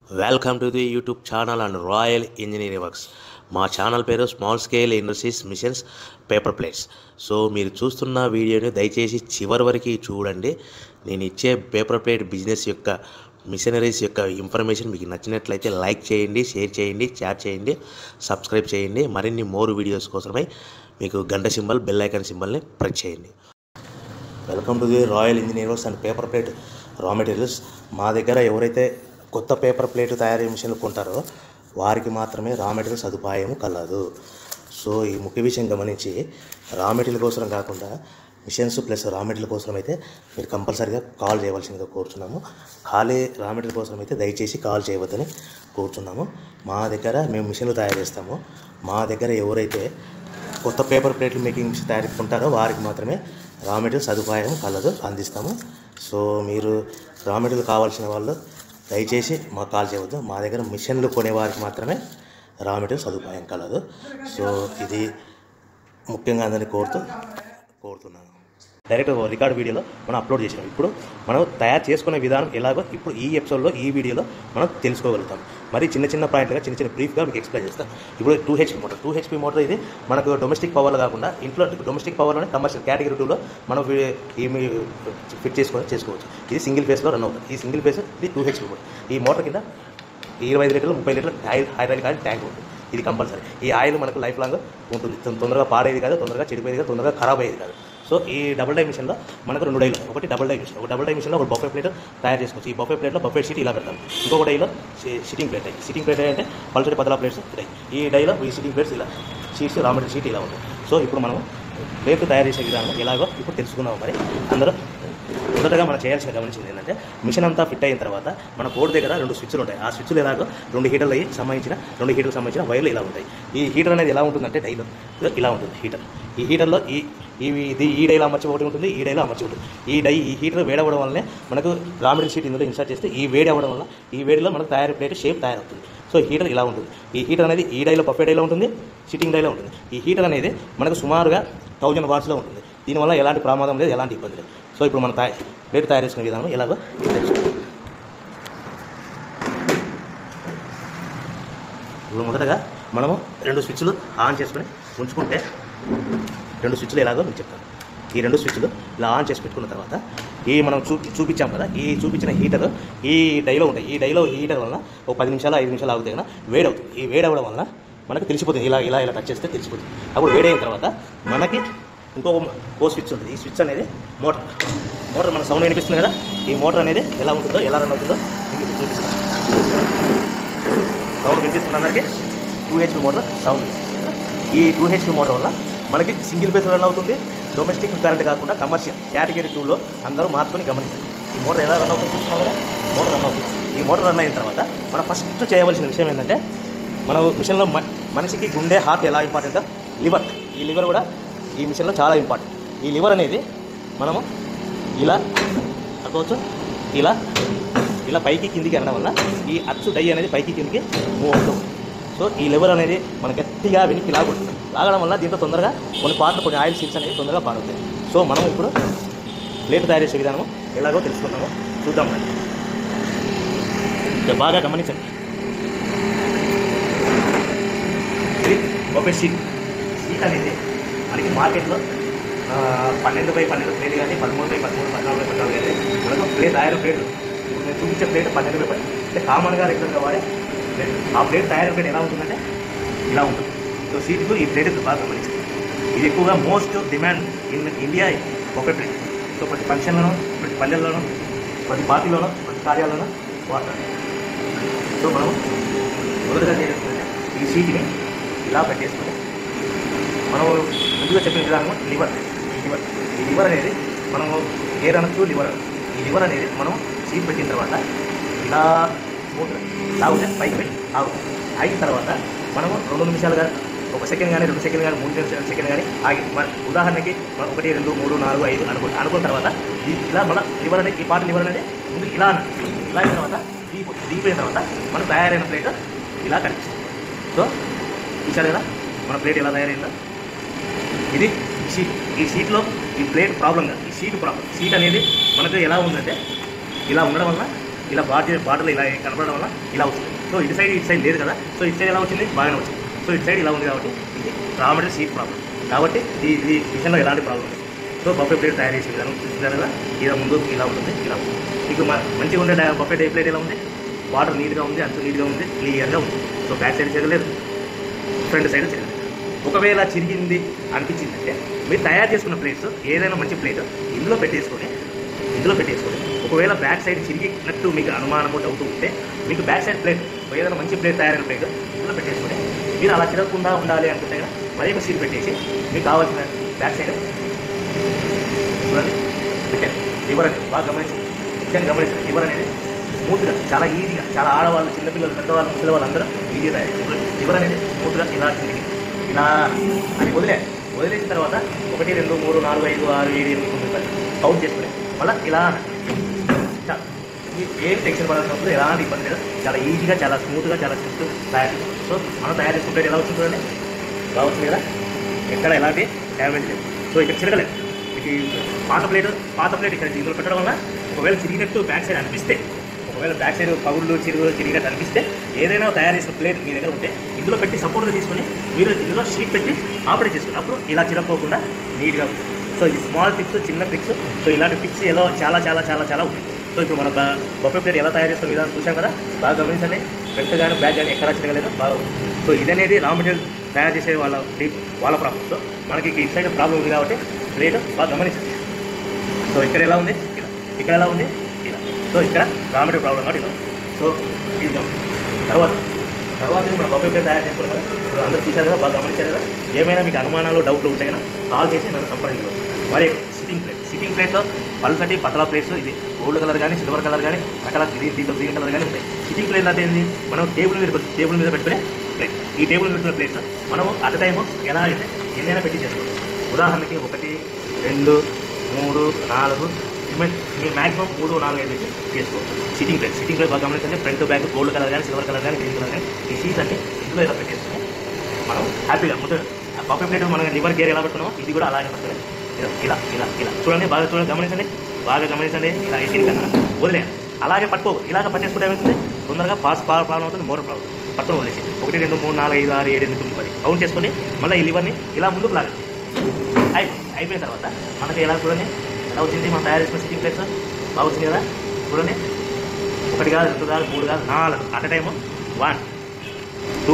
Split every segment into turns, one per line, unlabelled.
Welcome to the YouTube channel and Royal Engineering Works మా channel పేరు small scale industries machines paper plates so మీరు చూస్తున్న వీడియోని దయచేసి చివరి వరకు చూడండి నేను ఇచ్చే పేపర్ ప్లేట్ బిజినెస్ యొక్క మిషనరీస్ యొక్క ఇన్ఫర్మేషన్ మీకు నచ్చినట్లయితే లైక్ చేయండి షేర్ చేయండి చాట్ చేయండి సబ్స్క్రైబ్ చేయండి మరిన్ని మోర్ వీడియోస్ కోసమై మీకు గంట సింబల్ బెల్ ఐకాన్ సింబల్ని ప్రెస్ చేయండి welcome to the Royal Engineers and paper plate raw materials మా దగ్గర ఎవరైతే కొత్త పేపర్ ప్లేట్ తయారీ మిషన్లు కొంటారో వారికి మాత్రమే రా మెటీరియల్ సదుపాయం కలదు సో ఈ ముఖ్య విషయం గమనించి రా మెటీరియల్ కోసం కాకుండా మిషన్స్ ప్లస్ రా మెటీరియల్ కోసం అయితే మీరు కంపల్సరీగా కాల్ చేయవలసిందిగా కోరుతున్నాము ఖాళీ రా మెటీరియల్ కోసం అయితే దయచేసి కాల్ చేయవద్దని కోరుతున్నాము మా దగ్గర మేము మిషన్లు తయారు చేస్తాము మా దగ్గర ఎవరైతే కొత్త పేపర్ ప్లేట్లు మేకింగ్ మిషన్ తయారు కొంటారో వారికి మాత్రమే రా మెటీరియల్ సదుపాయం కలదు అందిస్తాము సో మీరు రా మెటీరియల్ కావాల్సిన వాళ్ళు దయచేసి మాకు కాల్ చేయవద్దు మా దగ్గర మిషన్లు కొనే వారికి మాత్రమే రా మెటీరియల్ సదుపాయం కలదు సో ఇది ముఖ్యంగా అందరినీ కోరుతూ కోరుతున్నాను డైరెక్ట్ రికార్డ్ వీడియోలో మనం అప్లోడ్ చేసాం ఇప్పుడు మనం తయారు చేసుకునే విధానం ఎలాగో ఇప్పుడు ఈ ఎపిసోడ్లో ఈ వీడియోలో మనం తెలుసుకోగలుగుతాం మరి చిన్న చిన్న పాయింట్గా చిన్న చిన్న బ్రీఫ్గా మీకు ఎక్స్ప్లెయిన్ చేస్తాం ఇప్పుడు two HP motor two HP motor ఇది మనకు డొమెస్టిక్ పవర్లో కాకుండా ఇంట్లో డొమెస్టిక్ పవర్లోనే కమర్షియల్ కేటగిరీ టూలో మనం వీ- ఈ మీ- ఫిట్ చేసుకొని చేసుకోవచ్చు ఇది సింగిల్ ఫేస్లో రన్ అవుతుంది ఈ సింగిల్ ఫేస్ ఇది టూ హెచ్పి మోటార్ ఈ మోటార్ కింద ఇరవై ఐదు లీటర్లు ముప్పై లీటర్లు ఆయిల్ హైడ్రాలిక్ ఆయిల్ ట్యాంక్ ఉంటుంది ఇది కంపల్సరీ ఈ ఆయిల్ మనకు లైఫ్ లాంగ్ ఉంటుంది తొం- తొందరగా పాడేది కాదు తొందరగా చెడిపోయేది కాదు తొందరగా ఖరాబ్ అయ్యేది కాదు సో ఈ డబుల్ డై మిషన్లో మనకు రెండు డైలు ఒకటి డబుల్ డై మిషన్ ఒక డబుల్ డై మిషన్లో ఒక బఫే ప్లేట్ తయారు చేసుకోవచ్చు ఈ బఫే ప్లేట్లో బఫే షీట్ ఇలా పెడతాం ఇంకొక డైలో సిట్టింగ్ ప్లేట్ సిట్టింగ్ ప్లేట్ అంటే పల్సటి పదల ప్లేట్స్ డై ఈ డైలో ఈ సిట్టింగ్ ప్లేట్స్ ఇలా షీట్స్ రా మెటీరియల్ షీట్ ఇలా ఉంటుంది సో ఇప్పుడు మనం ప్లేట్ తయారు చేసే విధానం ఎలాగో ఇప్పుడు తెలుసుకున్నాం మరి అందరూ మొదటగా మనం చేయాల్సిన గమనించింది ఏంటంటే మిషన్ అంతా ఫిట్ అయిన తర్వాత మన బోర్డు దగ్గర రెండు స్విచ్లు ఉంటాయి ఆ స్విచ్లు ఎలాగో రెండు హీటర్లు అయ్యి సంబంధించిన రెండు హీటర్కి సంబంధించిన వైర్లు ఇలా ఉంటాయి ఈ హీటర్ అనేది ఎలా ఉంటుందంటే డైలో ఇదో ఇలా ఉంటుంది హీటర్ ఈ హీటర్లో ఈ ఈ ఇది ఈ డైలో అమర్చి ఒకటి ఉంటుంది ఈ డైలో అమర్చి ఉంటుంది ఈ డై ఈ హీటర్ వేడవడం వల్లనే మనకు రామిడిల్ షీట్ ఇందులో ఇన్సర్ట్ చేస్తే ఈ వేడి అవ్వడం వల్ల ఈ వేడిలో మనకు తయారు ప్లేట్ షేప్ తయారవుతుంది సో హీటర్ ఇలా ఉంటుంది ఈ హీటర్ అనేది ఈ డైలో పఫే డైలో ఉంటుంది సిట్టింగ్ డైలో ఉంటుంది ఈ హీటర్ అనేది మనకు సుమారుగా థౌజండ్ వాట్స్లో ఉంటుంది దీనివల్ల ఎలాంటి ప్రమాదం లేదు ఎలాంటి ఇబ్బంది లేదు సో ఇప్పుడు మనం తయారు ప్లేట్ తయారు చేసుకునే విధానం ఎలాగో తెలుసుకుందాం ఇప్పుడు మొదటగా మనము రెండు స్విచ్లు ఆన్ చేసుకొని ఉంచుకుంటే రెండు స్విచ్లు ఎలాగో మీకు చెప్తాను ఈ రెండు స్విచ్లు ఇలా ఆన్ చేసి పెట్టుకున్న తర్వాత ఈ మనం చూ చూపించాం కదా ఈ చూపించిన హీటర్ ఈ డైలో ఉంటాయి ఈ డైలో హీటర్ వలన ఒక పది నిమిషాలు ఐదు నిమిషాలు ఆగితే కన్నా వేడవుతుంది ఈ వేడవడం వలన మనకు తెలిసిపోతుంది ఇలా ఇలా ఇలా టచ్ చేస్తే తెలిసిపోతుంది అప్పుడు వేడైన తర్వాత మనకి ఇంకో ఓ స్విచ్ ఉంటుంది ఈ స్విచ్ అనేది మోటార్ మోటార్ మన సౌండ్ వినిపిస్తుంది కదా ఈ మోటార్ అనేది ఎలా ఉంటుందో ఎలా రన్ అవుతుందో మీకు ఇప్పుడు చూపిస్తాను సౌండ్ వినిపిస్తుంది అందరికీ టూ హెచ్పి మోటార్ సౌండ్ ఈ టూ హెచ్పి మోటార్ వల్ల మనకి సింగిల్ ఫేస్ రన్ అవుతుంది డొమెస్టిక్ కరెంట్ కాకుండా కమర్షియల్ కేటగిరీ టూలో అందరూ మార్చుకొని గమనించారు ఈ మోటార్ ఎలా రన్ అవుతుంది చూస్తున్నాం కదా మోటార్ రన్ అవుతుంది ఈ మోటార్ రన్ అయిన తర్వాత మనం ఫస్ట్ చేయవలసిన విషయం ఏంటంటే మన మిషన్లో మ- మనిషికి గుండె హార్ట్ ఎలా ఇంపార్టెంట్ లివర్ ఈ లివర్ కూడా ఈ మిషన్లో చాలా ఇంపార్టెంట్ ఈ లివర్ అనేది మనము ఇలా అనుకోవచ్చు ఇలా ఇలా పైకి కిందికి అనడం వల్ల ఈ అచ్చు డై అనేది పైకి కిందికి మూవ్ అవుతుంది సో ఈ లివర్ అనేది మన గట్టిగా వెనక్కి లాగుతుంది లాగడం వల్ల దీంట్లో తొందరగా కొన్ని పార్ట్లు కొన్ని ఆయిల్ సీల్స్ అనేవి తొందరగా పారుతాయి సో మనం ఇప్పుడు ప్లేట్ తయారు చేసే విధానం ఎలాగో తెలుసుకుందాము చూద్దాం రండి. ఇక బాగా గమనించండి ఇది ఒక షీట్ షీట్ అనేది మనకి మార్కెట్లో ఆ, పన్నెండు బై పన్నెండు ప్లేట్ కానీ పదమూడు బై పదమూడు పద్నాలుగు బై పద్నాలుగు కానీ మనకు ప్లేట్ తయారు ప్లేట్ ఇప్పుడు నేను చూపించే ప్లేట్ పన్నెండు బై పన్నెండు అంటే కామన్గా రెగ్యులర్గా వాడే ప్లేట్ ఆ ప్లేట్ తయారు ప్లేట్ ఎలా ఉంటుందంటే ఇలా ఉంటుంది సో సీట్కు ఈ ప్లేట్ బాగా గమనించండి ఇది ఎక్కువగా మోస్ట్ డిమాండ్ ఇన్ ఇండియా ఒక ప్లేట్ సో ప్రతి ఫంక్షన్లోనూ ప్రతి పల్లెల్లోనూ ప్రతి పార్టీలోనూ ప్రతి కార్యాలలోనూ వాడతారు సో మనం మొదటగా చేయాల్సిందంటే ఈ సీట్ని ఇలా పెట్టేసుకొని మనం ముందుగా చెప్పిన విధానం లివర్ ఈ లివర్ ఈ లివర్ అనేది మనము ఎయిర్ అనొచ్చు లివర్ అనొచ్చు. ఈ లివర్ అనేది మనం సీట్ పెట్టిన తర్వాత ఇలా స్మూత్ లాగుతే పైకి పెట్టి ఆగుతుంది ఆగిన తర్వాత మనము రెండు నిమిషాలు కానీ ఒక సెకండ్ కానీ రెండు సెకండ్ కానీ మూడు నిమిషాలు సెకండ్ కానీ ఆగి మన ఉదాహరణకి మనం ఒకటి రెండు మూడు నాలుగు ఐదు అనుకో అనుకున్న తర్వాత ఈ- ఇలా మన లివర్ అనేది ఈ పాట లివర్ అనేది ముందు ఇలా అన్నది. ఇలా అయిన తర్వాత దీపు దీపోయిన తర్వాత మనం తయారైన ప్లేట్ ఇలా కనిపిస్తుంది సో చూసారు కదా మన ప్లేట్ ఎలా తయారైందో ఇది షీట్ ఈ షీట్లో ఈ ప్లేట్ ప్రాబ్లం కాదు ఈ షీట్ ప్రాబ్లం షీట్ అనేది మనకు ఎలా ఉందంటే ఇలా ఉండడం వల్ల ఇలా బార్డర్ బార్డర్లో ఇలా కనపడడం వల్ల ఇలా వస్తుంది సో ఇటు సైడ్ ఇటు సైడ్ లేదు కదా సో ఇటు సైడ్ ఎలా వచ్చింది బాగానే వచ్చింది సో ఇటు సైడ్ ఇలా ఉంది కాబట్టి ఇది రా మెటీరియల్ సీట్ ప్రాబ్లం కాబట్టి ఈ ఈ విషయంలో ఎలాంటి ప్రాబ్లం లేదు సో బఫే ప్లేట్ తయారు చేసే విధానం చూసినారు కదా ఇలా ముందు ఇలా ఉంటుంది ఇలా ఉంటుంది మీకు మ- మంచిగా ఉండే బఫే డే ప్లేట్ ఎలా ఉంది వాటర్ నీట్గా ఉంది అంచు నీట్గా ఉంది క్లియర్గా ఉంది సో బ్యాక్ సైడ్ చెగలేదు ఫ్రంట్ సైడ్ చెగలేదు ఒకవేళ చిరిగింది అనిపించిందంటే మీరు తయారు చేసుకున్న ప్లేట్స్ ఏదైనా మంచి ప్లేట్ ఇందులో పెట్టేసుకొని ఇందులో పెట్టేసుకొని ఒకవేళ బ్యాక్ సైడ్ చిరిగినట్టు మీకు అనుమానము డౌట్ ఉంటే మీకు బ్యాక్ సైడ్ ప్లేట్ ఏదైనా మంచి ప్లేట్ తయారైన ప్లేట్ ఇందులో పెట్టేసుకొని మీరు అలా చిరగకుండా ఉండాలి అనుకుంటే కదా మరి ఒక సీట్ పెట్టేసి మీకు కావాల్సిన బ్యాక్ సైడ్ చూడండి పెట్టాను లివర్ అనేది బాగా గమనించండి ముఖ్యంగా గమనించండి లివర్ అనేది స్మూత్గా చాలా ఈజీగా చాలా ఆడవాళ్ళు చిన్నపిల్లలు పెద్దవాళ్ళు ముసలి వాళ్ళందరూ ఈజీగా తయారు చేస్తారు. లివర్ అనేది స్మూత్గా ఇలా కిందికి ఇలా అని వదిలే వదిలేసిన తర్వాత ఒకటి రెండు మూడు నాలుగు ఐదు ఆరు ఏడు ఎనిమిది తొమ్మిది పది కౌంట్ చేసుకుని మళ్ళీ ఇలా చాలు. మీకు ఏం టెన్షన్ పడాల్సిన అవసరం లేదు, ఎలాంటి ఇబ్బంది లేదు చాలా ఈజీగా చాలా స్మూత్గా చాలా సింపుల్ తయారు చేస్తాం. సో మనం తయారు చేసుకుంటే ఎలా వచ్చింది చూడండి బాగా వచ్చింది కదా ఎక్కడ ఎలాంటి డ్యామేజ్ లేదు సో ఇక్కడ చిరగలేదు ఇది పాత ప్లేట్ పాత ప్లేట్ ఇక్కడ ఇందులో పెట్టడం వల్ల ఒకవేళ చిరిగినట్టు బ్యాక్ సైడ్ అనిపిస్తే ఒకవేళ బ్యాక్ సైడ్ పగుళ్ళు చిరుగు చిరిగినట్టు అనిపిస్తే ఏదైనా తయారు చేసిన ప్లేట్ మీ దగ్గర ఉంటే ఇందులో పెట్టి సపోర్ట్గా తీసుకొని మీరు ఇందులో షీట్ పెట్టి ఆపరేట్ చేసుకుని అప్పుడు ఇలా చిరగకోకుండా నీట్గా ఉంటుంది సో ఇది స్మాల్ పిక్స్ చిన్న పిక్స్ సో ఇలాంటి పిక్స్ ఎలా చాలా చాలా చాలా చాలా ఉంటాయి సో ఇప్పుడు మన బొఫే ప్లేట్ ఎలా తయారు చేస్తాం విధానం చూసాం కదా బాగా గమనించండి ఫ్రంట్ కానీ బ్యాక్ కానీ ఎక్కడ చిరగలేదు బాగా ఉంది. సో ఇదనేది రా మెటీరియల్ తయారు చేసే వాళ్ళ వాళ్ళ ప్రాబ్లం సో మనకి ఇటు సైడ్ ప్రాబ్లం ఉంది కాబట్టి ప్లేట్ బాగా గమనించండి సో ఇక్కడ ఎలా ఉంది ఇలా ఇక్కడ ఎలా ఉంది ఇలా సో ఇక్కడ రా మెటీరియల్ ప్రాబ్లం కాబట్టి ఇలా సో ఇది గమనించండి. తర్వాత తర్వాత ఇది మన బొఫే ప్లేట్ తయారు చేసుకున్నాం కదా ఇప్పుడు అందరూ చూశారు కదా బాగా గమనించారు కదా ఏమైనా మీకు అనుమానాలు డౌట్లు ఉంటే కదా కాల్ చేసి నన్ను సంప్రదించవచ్చు మరి సిట్టింగ్ ప్లేట్ సిట్టింగ్ ప్లేట్లో పల్సటి పతలా ప్లేట్స్ ఇది గోల్డ్ కలర్ కానీ సిల్వర్ కలర్ కానీ రకాల గ్రీన్ దీంట్లో గ్రీన్ కలర్ కానీ ఉంటాయి సిట్టింగ్ ప్లేట్ అంటే ఏంది మనం టేబుల్ మీద టేబుల్ మీద పెట్టుకునే ప్లేట్ ఈ టేబుల్ మీద పెట్టుకునే ప్లేట్స్ మనము అట్ టైము ఎలా అయితే ఎన్నైనా పెట్టి చేసుకోవచ్చు ఉదాహరణకి ఒకటి రెండు మూడు నాలుగు మీరు మ్యాక్సిమం మూడు నాలుగు ఐదు పెట్టి చేసుకోవచ్చు సిట్టింగ్ ప్లేట్ సిట్టింగ్ ప్లేట్ బాగా గమనించండి ఫ్రంట్ బ్యాక్ గోల్డ్ కలర్ కానీ సిల్వర్ కలర్ కానీ గ్రీన్ కలర్ కానీ ఈ సీట్స్ అన్ని ఇందులో ఇలా పెట్టేసుకుని మనం హ్యాపీగా ముందు పప్పు ప్లేట్ మనం లివర్ గేర్ ఎలా పెట్టుకున్నామో ఇది కూడా అలాగే పెట్టుకుని ఇలా ఇలా ఇలా ఇలా చూడండి బాగా చూడండి గమనించండి బాగా గమనించండి ఇలా ఎక్కింది కదా వదిలే అలాగే పట్టుకో ఇలాగ పట్టేసుకుంటే ఏమవుతుంది తొందరగా పాస్ ప్రాబ్లం అవుతుంది మోర్ ప్రాబ్లం పట్టుకొని వదిలేసి ఒకటి రెండు మూడు నాలుగు ఐదు ఆరు ఏడు ఎనిమిది తొమ్మిది పది కౌంట్ చేసుకొని మళ్ళీ ఈ లివర్ని ఇలా ముందుకు లాగండి అయిపోయింది అయిపోయిన తర్వాత మనకి ఎలా చూడండి ఎలా వచ్చింది మనం తయారు చేసిన సిట్టింగ్ ప్లేట్స్ బాగా వచ్చింది కదా చూడండి ఒకటి కాదు రెండు కాదు మూడు కాదు నాలుగు at time one two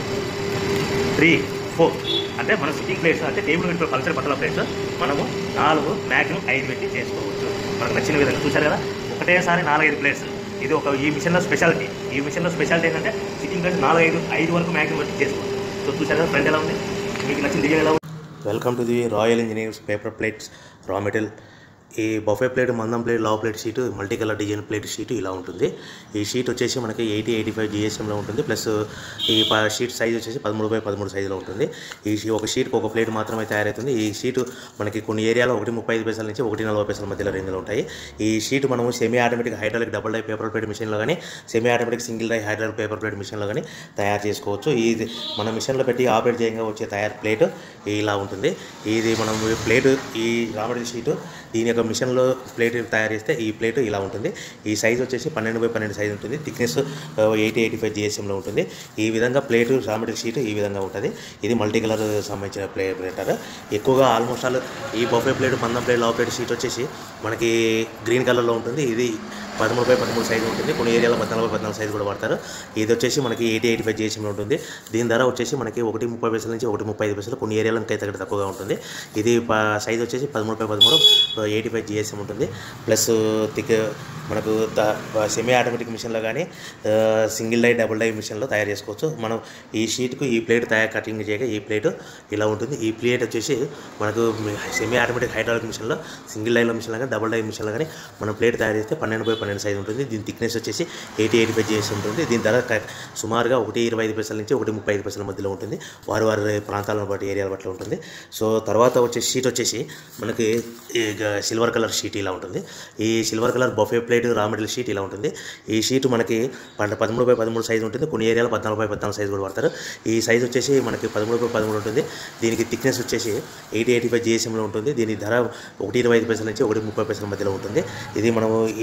three four అంటే మన సిట్టింగ్ ప్లేట్స్ అంటే టేబుల్ పెట్టుకున్న పల్సర్ పట్టల ప్లేట్స్ మనము నాలుగు మ్యాక్సిమం ఐదు పెట్టి చేసుకోవచ్చు మనకు నచ్చిన విధంగా చూసారు కదా ఒకటేసారి నాలుగైదు ప్లేట్స్ ఇది ఒక ఈ మిషన్లో స్పెషాలిటీ ఈ మిషన్లో స్పెషాలిటీ ఏంటంటే సిట్టింగ్ ప్లేట్స్ నాలుగు ఐదు ఐదు వరకు మ్యాక్సిమం పెట్టి చేసుకోవచ్చు సో చూసారు కదా ఫ్రంట్ ఎలా ఉంది మీకు నచ్చిన డిజైన్ ఎలా ఉంది welcome to the Royal Engineers paper plates raw material ఈ బఫే ప్లేట్ మందం ప్లేట్ లావ్ plate sheet multi colour design plate sheet ఇలా ఉంటుంది ఈ షీట్ వచ్చేసి మనకి ఎయిటీ ఎయిటీ ఫైవ్ జిఎస్ఎంలో ఉంటుంది ప్లస్ ఈ ప- షీట్ సైజ్ వచ్చేసి పదమూడు బై పదమూడు సైజులో ఉంటుంది ఈ షీ- ఒక షీట్కి ఒక ప్లేట్ మాత్రమే తయారవుతుంది ఈ షీట్ మనకి కొన్ని ఏరియాలో ఒకటి ముప్పై ఐదు పైసల నుంచి ఒకటి నలభై పైసల మధ్యలో రేంజ్లో ఉంటాయి ఈ షీట్ మనము semi automatic hydraulic double die paper plate మిషన్లో కానీ semi automatic single die hydraulic paper plate మిషన్లో కానీ తయారు చేసుకోవచ్చు ఇది మన మిషన్లో పెట్టి ఆపరేట్ చేయంగా వచ్చే తయారు ప్లేట్ ఇలా ఉంటుంది ఇది మనం ఈ ప్లేట్ ఈ రామడి షీటు దీని యొక్క మిషన్లో ప్లేట్ తయారు చేస్తే ఈ ప్లేట్ ఇలా ఉంటుంది ఈ సైజ్ వచ్చేసి పన్నెండు బై పన్నెండు సైజ్ ఉంటుంది థిక్నెస్ ఎయిటీ ఎయిటీ ఫైవ్ జిఎస్ఎంలో ఉంటుంది ఈ విధంగా ప్లేట్ రామడి షీట్ ఈ విధంగా ఉంటుంది ఇది మల్టీ కలర్ సంబంధించిన ప్లే ప్లేటర్ ఎక్కువగా ఆల్మోస్ట్ ఆల్ ఈ బఫే ప్లేట్ మందం ప్లేట్ లావ్ ప్లేట్ షీట్ వచ్చేసి మనకి గ్రీన్ కలర్లో ఉంటుంది ఇది పదమూడు బై పదమూడు సైజు ఉంటుంది కొన్ని ఏరియాలో పద్నాలుగు బై పద్నాలుగు సైజు కూడా వాడతారు ఇది వచ్చేసి మనకి ఎయిటీ ఎయిటీ ఫైవ్ జిఎస్ఎంలో ఉంటుంది దీని ధర వచ్చేసి మనకి ఒకటి ముప్పై పైసల నుంచి ఒకటి ముప్పై ఐదు పైసలు కొన్ని ఏరియాలో ఇంకా తగ్గ తక్కువగా ఉంటుంది ఇది సైజ్ వచ్చేసి పదమూడు బై పదమూడు ఎయిటీ ఫైవ్ జిఎస్ఎం ఉంటుంది ప్లస్ థిక్ మనకు సెమీ ఆటోమేటిక్ మిషన్లో కానీ సింగిల్ డై డబుల్ డై మిషన్లో తయారు చేసుకోవచ్చు మనం ఈ షీట్కు ఈ ప్లేట్ తయారు కటింగ్ చేయగా ఈ ప్లేట్ ఇలా ఉంటుంది ఈ ప్లేట్ వచ్చేసి మనకు సెమీ ఆటోమేటిక్ హైడ్రాలిక్ మిషన్లో సింగిల్ డైలో మిషన్లో కానీ డబుల్ డై మిషన్లో కానీ మనం ప్లేట్ తయారు చేస్తే పన్నెండు బై పన్నెండు సైజ్ ఉంటుంది దీని థిక్నెస్ వచ్చేసి ఎయిటీ ఎయిటీ ఫైవ్ జిఎస్ ఉంటుంది దీని ధర క- సుమారుగా ఒకటి ఇరవై ఐదు పైసల నుంచి ఒకటి ముప్పై ఐదు పైసల మధ్యలో ఉంటుంది వారి వారి ప్రాంతాలను బట్టి ఏరియాల బట్టి ఉంటుంది సో తర్వాత వచ్చే షీట్ వచ్చేసి మనకి ఈ గ- సిల్వర్ కలర్ షీట్ ఇలా ఉంటుంది ఈ silver colour buffet plate raw material sheet ఇలా ఉంటుంది ఈ షీట్ మనకి పద- పదమూడు బై పదమూడు సైజు ఉంటుంది కొన్ని ఏరియాలో పద్నాలుగు బై పద్నాలుగు సైజు కూడా వాడతారు ఈ సైజ్ వచ్చేసి మనకి పదమూడు బై పదమూడు ఉంటుంది దీనికి థిక్నెస్ వచ్చేసి ఎయిటీ ఎయిటీ ఫైవ్ జిఎస్ఎంలో ఉంటుంది దీని ధర ఒకటి ఇరవై ఐదు పైసల నుంచి ఒకటి ముప్పై పైసల మధ్యలో ఉంటుంది ఇది మనము ఈ ఈ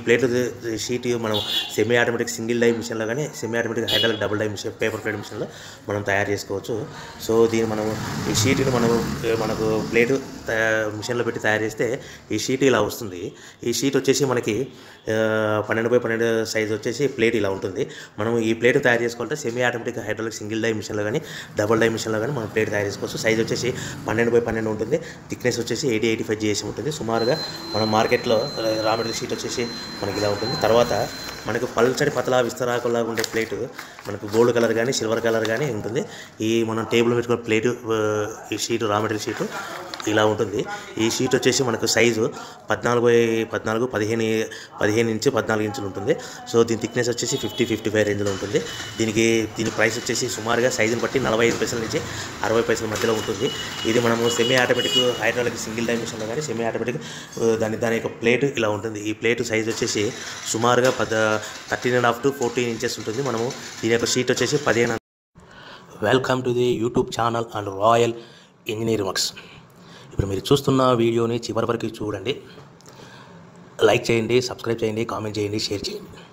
ప్లేట్ షీట్ మనం సెమీ ఆటోమేటిక్ సింగిల్ డై మిషన్లో కానీ semi automatic hydraulic double die machine paper plate మిషన్లో మనం తయారు చేసుకోవచ్చు సో దీన్ని మనం ఈ షీట్ని మనం ఏ, మనకు ప్లేట్ మిషన్లో పెట్టి తయారు చేస్తే ఈ షీట్ ఇలా వస్తుంది ఈ షీట్ వచ్చేసి మనకి ఆ, పన్నెండు బై పన్నెండు సైజ్ వచ్చేసి ప్లేట్ ఇలా ఉంటుంది మనం ఈ ప్లేట్ తయారు చేసుకోవాలంటే semi automatic hydraulic single die మిషన్లో కానీ డబుల్ డై మిషన్లో కానీ మనం ప్లేట్ తయారు చేసుకోవచ్చు సైజ్ వచ్చేసి పన్నెండు బై పన్నెండు ఉంటుంది థిక్నెస్ వచ్చేసి ఎయిటీ ఎయిటీ ఫైవ్ జిఎస్ఎం ఉంటుంది సుమారుగా మన మార్కెట్లో రా మెటీరియల్ షీట్ వచ్చేసి మనకి ఇలా ఉంటుంది తర్వాత మనకు పల్చడి పతలా విస్తరాకులాగా ఉండే ప్లేట్ మనకు గోల్డ్ కలర్ కానీ సిల్వర్ కలర్ కానీ ఉంటుంది ఈ మనం టేబుల్ పెట్టుకున్న ప్లేట్ ఈ షీట్ రా మెటీరియల్ షీటు ఇలా ఉంటుంది ఈ షీట్ వచ్చేసి మనకు సైజు పద్నాలుగు బై పద్నాలుగు పదిహేను పదిహేను ఇంచు పద్నాలుగు ఇంచులు ఉంటుంది సో దీని థిక్నెస్ వచ్చేసి ఫిఫ్టీ ఫిఫ్టీ ఫైవ్ రేంజ్లో ఉంటుంది దీనికి దీని ప్రైస్ వచ్చేసి సుమారుగా సైజుని బట్టి నలభై ఐదు పైసల నుంచి అరవై పైసల మధ్యలో ఉంటుంది ఇది మనము సెమీ ఆటోమేటిక్ హైడ్రాలిక్ సింగిల్ డైమెన్షన్లో కానీ సెమీ ఆటోమేటిక్ ఆ, దాని దాని యొక్క ప్లేట్ ఇలా ఉంటుంది ఈ ప్లేట్ సైజ్ వచ్చేసి సుమారుగా పద thirteen and half to fourteen inches ఉంటుంది మనము దీని యొక్క షీట్ వచ్చేసి పదిహేను welcome to the YouTube channel and Royal Engineering Works ఇప్పుడు మీరు చూస్తున్న వీడియోని చివరి వరకు చూడండి లైక్ చేయండి సబ్స్క్రైబ్ చేయండి కామెంట్ చేయండి షేర్ చేయండి